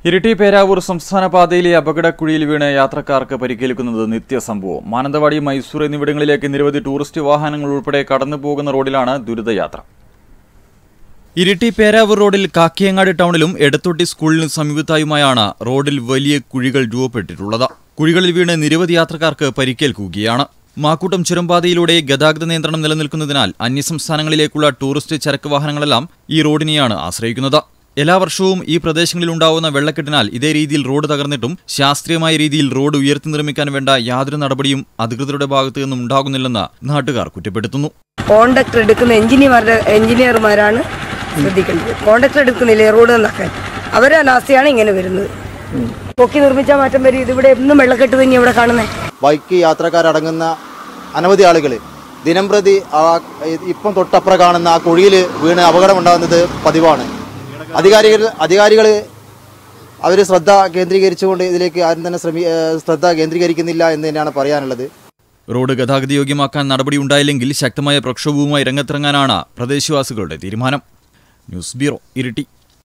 ഇരിട്ടി പേരാവൂർ സംസ്ഥാന പാതയിലെ അപകടക്കുഴിയിൽ വീണ് യാത്രക്കാർക്ക് പരിക്കേൽക്കുന്നത് നിത്യസംഭവം മാനന്തവാടി മൈസൂർ എന്നിവിടങ്ങളിലേക്ക് നിരവധി ടൂറിസ്റ്റ് വാഹനങ്ങൾ ഉൾപ്പെടെ കടന്നു പോകുന്ന റോഡിലാണ് ദുരിതയാത്ര ഇരിട്ടി പേരാവൂർ റോഡിൽ കാക്കിയങ്ങാട് ടൗണിലും എടത്തൊട്ടി സ്കൂളിന് സമീപത്തായുമായാണ് റോഡിൽ വലിയ കുഴികൾ രൂപപ്പെട്ടിട്ടുള്ളത് കുഴികളിൽ വീണ് നിരവധി യാത്രക്കാർക്ക് പരിക്കേൽക്കുകയാണ് മാക്കൂട്ടം ചുരംപാതയിലൂടെ ഗതാഗത നിയന്ത്രണം നിലനിൽക്കുന്നതിനാൽ അന്യസംസ്ഥാനങ്ങളിലേക്കുള്ള ടൂറിസ്റ്റ് ചരക്ക് വാഹനങ്ങളെല്ലാം ഈ റോഡിനെയാണ് ആശ്രയിക്കുന്നത് എല്ലാ വർഷവും ഈ പ്രദേശങ്ങളിൽ ഉണ്ടാവുന്ന വെള്ളക്കെട്ടിനാൽ ഇതേ രീതിയിൽ റോഡ് തകർന്നിട്ടും ശാസ്ത്രീയമായ രീതിയിൽ റോഡ് ഉയർത്തി നിർമ്മിക്കാൻ വേണ്ട യാതൊരു നടപടിയും അധികൃതരുടെ ഭാഗത്തു നിന്നും ഉണ്ടാകുന്നില്ലെന്ന് നാട്ടുകാർ കുറ്റപ്പെടുത്തുന്നു കോണ്ടക്ടർ എടുക്കുന്ന എഞ്ചിനീയർമാരുടെ എഞ്ചിനീയർമാരാണ് ശ്രദ്ധിക്കേണ്ടത് കോണ്ടക്ടർ എടുക്കുന്നില്ലേ റോഡ് നന്നാക്കാൻ അവരെ അനാസ്ഥയാണ് ഇങ്ങനെ വരുന്നത് പൊക്കി നിർമ്മിച്ചാൽ മാറ്റം വരും ഇതിവിടെ എന്നും വെള്ളക്കെട്ട് തന്നെ ഇവിടെ കാണുന്നത് ബൈക്ക് യാത്രക്കാരടങ്ങുന്ന അനവധി ആളുകൾ ദിനംപ്രതി ആ ഇപ്പം തൊട്ടപ്പുറ കാണുന്ന ആ കുഴിയിൽ വീണ് അപകടമുണ്ടാകുന്നത് പതിവാണ് അധികാരികൾ അധികാരികൾ അവർ ശ്രദ്ധ കേന്ദ്രീകരിച്ചുകൊണ്ട് ഇതിലേക്ക് ആരും തന്നെ ശ്രമി ഏഹ് ശ്രദ്ധ കേന്ദ്രീകരിക്കുന്നില്ല എന്ന് തന്നെയാണ് പറയാനുള്ളത് റോഡ് ഗതാഗതയോഗ്യമാക്കാൻ നടപടിയുണ്ടായില്ലെങ്കിൽ ശക്തമായ പ്രക്ഷോഭവുമായി രംഗത്തിറങ്ങാനാണ് പ്രദേശവാസികളുടെ തീരുമാനം ന്യൂസ് ബ്യൂറോ ഇരിട്ടി